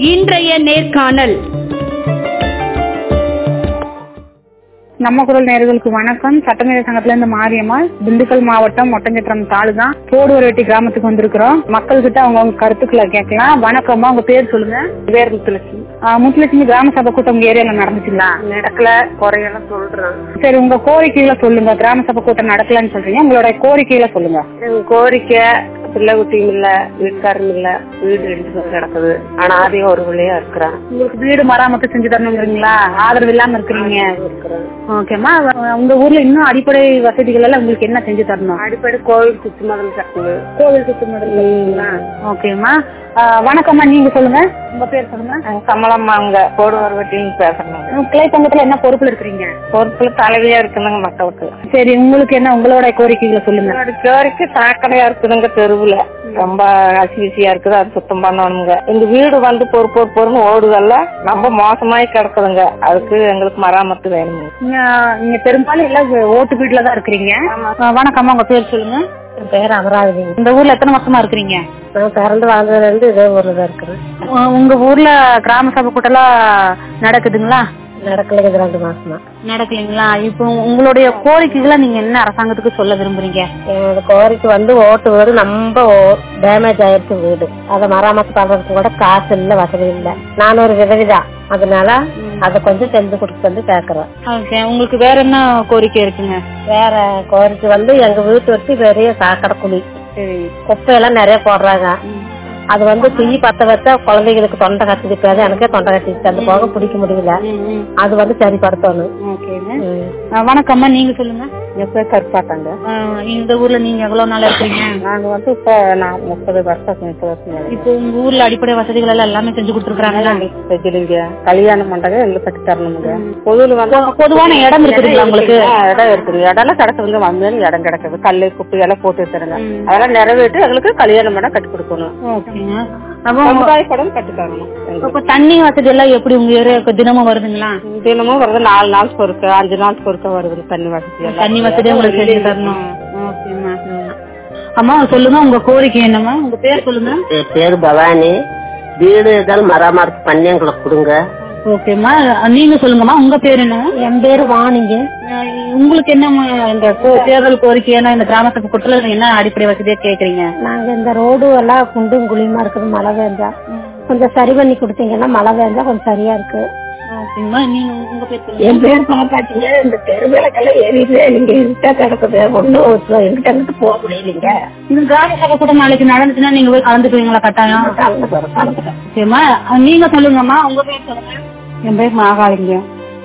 இன்றைய நேர்காணல் நம்ம குரல் நேர்களுக்கு வணக்கம் சட்டமேத சங்கத்துல இருந்து மாரியம்மாள் திண்டுக்கல் மாவட்டம் ஒட்டஞ்சத்திரம் தாலுகா போடுவரட்டி கிராமத்துக்கு வந்திருக்கிறோம் மக்கள் கிட்ட அவங்க அவங்க கருத்துக்களை கேட்கலாம் வணக்கம்மா உங்க பேர் சொல்லுங்க பேர் முத்துலட்சுமி ஆஹ் முத்துலட்சுமி கிராம சபை கூட்டம் உங்க ஏரியால நடந்துச்சுங்களா நடக்கல குறையெல்லாம் சொல்றேன் சரி உங்க கோரிக்கைகளை சொல்லுங்க கிராம சபை கூட்டம் நடக்கலன்னு சொல்றீங்க உங்களோட கோரிக்கைகளை சொல்லுங்க எங்க கோரிக்கை பிள்ளை குட்டியும் இல்ல வீட்டுக்காரரும் இல்ல வீடு ரெண்டு பேரும் கிடக்குது ஆனா அதையும் ஒரு பிள்ளையா இருக்கிறேன் உங்களுக்கு வீடு மராமத்து செஞ்சு தரணுங்கிறீங்களா ஆதரவு இல்லாம இருக்கிறீங்க இருக்கிறேன் ஓகேம்மா உங்க ஊர்ல இன்னும் அடிப்படை வசதிகள் எல்லாம் உங்களுக்கு என்ன செஞ்சு தரணும் அடிப்படை கோவில் சுத்தி மதம் கட்டணும் கோவில் சுத்தம் ஓகேம்மா ஆஹ் வணக்கம்மா நீங்க சொல்லுங்க உங்க பேர் சொல்லுங்க கமலம்மா அங்க போடுவார் வட்டின்னு பேசுறாங்க உங்க கிளை சங்கத்துல என்ன பொறுப்புல இருக்கிறீங்க பொறுப்புல தலைவியா இருக்குதுங்க மக்களுக்கு சரி உங்களுக்கு என்ன உங்களோட கோரிக்கைகளை சொல்லுங்க என்னோட கோரிக்கை சாக்கடையா இருக்குதுங்க தெருவுல ரொம்ப அசிசியா இருக்குது அது சுத்தம் பண்ணணுங்க எங்க வீடு வந்து பொறு பொறு பொறுன்னு ஓடுதல்ல ரொம்ப மோசமாயி கிடக்குதுங்க அதுக்கு எங்களுக்கு மராமத்து வேணுங்க நீங்க நீங்க பெரும்பாலும் எல்லாம் ஓட்டு வீட்டுல தான் இருக்கிறீங்க ஆஹ் வணக்கம்மா உங்க பேர் சொல்லுங்க என் பேர் அமராவதி இந்த ஊர்ல எத்தனை வருஷமா இருக்கிறீங்க நான் பிறந்து வாழ்ந்ததுல இருந்து இதே ஊர்ல தான் இருக்கிறேன் உ- உங்க ஊர்ல கிராம சபை கூட்டம் நடக்குதுங்களா நடக்கலைங்க இது ரெண்டு மாசமா நடக்கலைங்களா இப்போ உங்களுடைய கோரிக்கைகளை நீங்க என்ன அரசாங்கத்துக்கு சொல்ல விரும்புறீங்க என்னோட கோரிக்கை வந்து ஓட்டு வீடு ரொம்ப டேமேஜ் ஆயிடுச்சு வீடு அதை மராமத்து பண்றதுக்கு கூட காசு இல்ல வசதி இல்ல நான் ஒரு விதவிதான் அதனால அதை கொஞ்சம் செஞ்சு கொடுத்து வந்து கேக்குறேன் ஓகே உங்களுக்கு வேற என்ன கோரிக்கை இருக்குங்க வேற கோரிக்கை வந்து எங்க வீட்டு வச்சு பெரிய சாக்கடை குழி சரி குப்பையெல்லாம் நிறைய போடுறாங்க அது வந்து தீ பத்த வச்சா குழந்தைகளுக்கு தொண்டை கட்டிட்டு போயாது எனக்கே தொண்டை கட்டிச்சு அந்த போக பிடிக்க முடியல அது வந்து சரிப்படுத்தணும் ஓகேங்க ஆஹ் வணக்கம்மா நீங்க சொல்லுங்க என் பேர் கற்பாட்டாங்க ஆஹ் இந்த ஊர்ல நீங்க எவ்வளவு நாளா இருக்கீங்க நாங்க வந்து இப்ப நான் முப்பது வருஷம் முப்பது வருஷம் இப்போ உங்க ஊர்ல அடிப்படை வசதிகள் எல்லாம் எல்லாமே செஞ்சு கொடுத்துருக்காங்களா செஞ்சிலிங்க கல்யாணம் பண்றது எங்களுக்கு கட்டி தரணுங்க பொதுவில் வந்து பொதுவான இடம் இருக்குதுங்களா உங்களுக்கு ஆ, இடம் இருக்குது இடம்லாம் கிடக்குதுங்க வந்தேன்னு இடம் கிடக்குது கல்லு குப்பை எல்லாம் போட்டு வச்சிருங்க அதெல்லாம் நிறைவேற்றி எங்களுக்கு கல்யாணம் பண்ண கட்டி கொடுக்கணும் ஓகேங்க அப்போ சமுதாய படம் கட்டி தரணும் எங்களுக்கு. இப்போ தண்ணி வசதி எல்லாம் எப்படி உங்க ஏரியாவுக்கு தினமும் வருதுங்களா தினமும் வருது நாலு நாள் பொறுக்க அஞ்சு நாள் பொறுக்க வருது தண்ணி வசதி எல்லாம் தண்ணி வசதி உங்களுக்கு செஞ்சு தரணும் ஓகேம்மா அம்மா சொல்லுங்க உங்க கோரிக்கை என்னம்மா உங்க பேர் சொல்லுங்க என் பேரு பவானி வீடு ஏதாவது மராமத்து பண்ணி எங்களுக்கு கொடுங்க ஓகேம்மா நீங்க சொல்லுங்கம்மா உங்க பேர் என்ன என் பேரு வாணிங்க உங்களுக்கு என்னம்மா இந்த கோ- தேர்தல் கோரிக்கை என்ன இந்த கிராம சபை கூட்டத்துல என்ன அடிப்படை வசதியா கேக்குறீங்க நாங்க இந்த ரோடு எல்லாம் குண்டும் குழியுமா இருக்குது மழை பெஞ்சா கொஞ்சம் சரி பண்ணி கொடுத்தீங்கன்னா மழை பெஞ்சா கொஞ்சம் சரியா இருக்கு ஓகேம்மா நீங்க உங்க பேர் சொல்லுங்க என் பேர் பாப்பாட்டிங்க இந்த தெருவிளக்கெல்லாம் ஏறிட்டு நீங்க இருட்டா கிடக்குது ஒன்னும் எங்கிட்ட இருந்து போக முடியலீங்க இந்த கிராம சபை கூட்டம் நாளைக்கு நடந்துச்சுன்னா நீங்க போய் கலந்துக்குவீங்களா கட்டாயம் ஓகேம்மா நீங்க சொல்லுங்கம்மா உங்க பேர் சொல்லுங்க என் பேர் மாகாளிங்க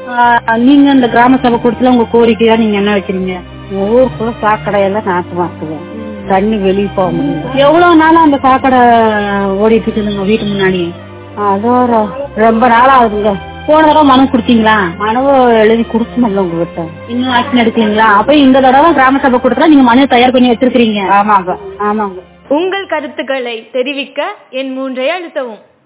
ஆஹ் நீங்க இந்த கிராம சபை கூட்டத்துல உங்க கோரிக்கையா நீங்க என்ன வைக்கிறீங்க ஊருக்குள்ள சாக்கடையெல்லாம் நாசமா இருக்குது தண்ணி வெளியே போக முடியல எவ்வளவு நாளா அந்த சாக்கடை ஓடிட்டு இருக்குதுங்க வீட்டு முன்னாடி அது ஒரு ரொம்ப நாள் ஆகுதுங்க போன தடவை மனு கொடுத்தீங்களா மனுவை எழுதி கொடுக்கணும்ல உங்ககிட்ட இன்னும் ஆக்ஷன் எடுக்கலீங்களா அப்ப இந்த தடவை கிராம சபை கூட்டத்துல நீங்க மனு தயார் பண்ணி வச்சிருக்கீங்க ஆமாங்க ஆமாங்க உங்கள் கருத்துக்களை தெரிவிக்க என் மூன்றை அழுத்தவும்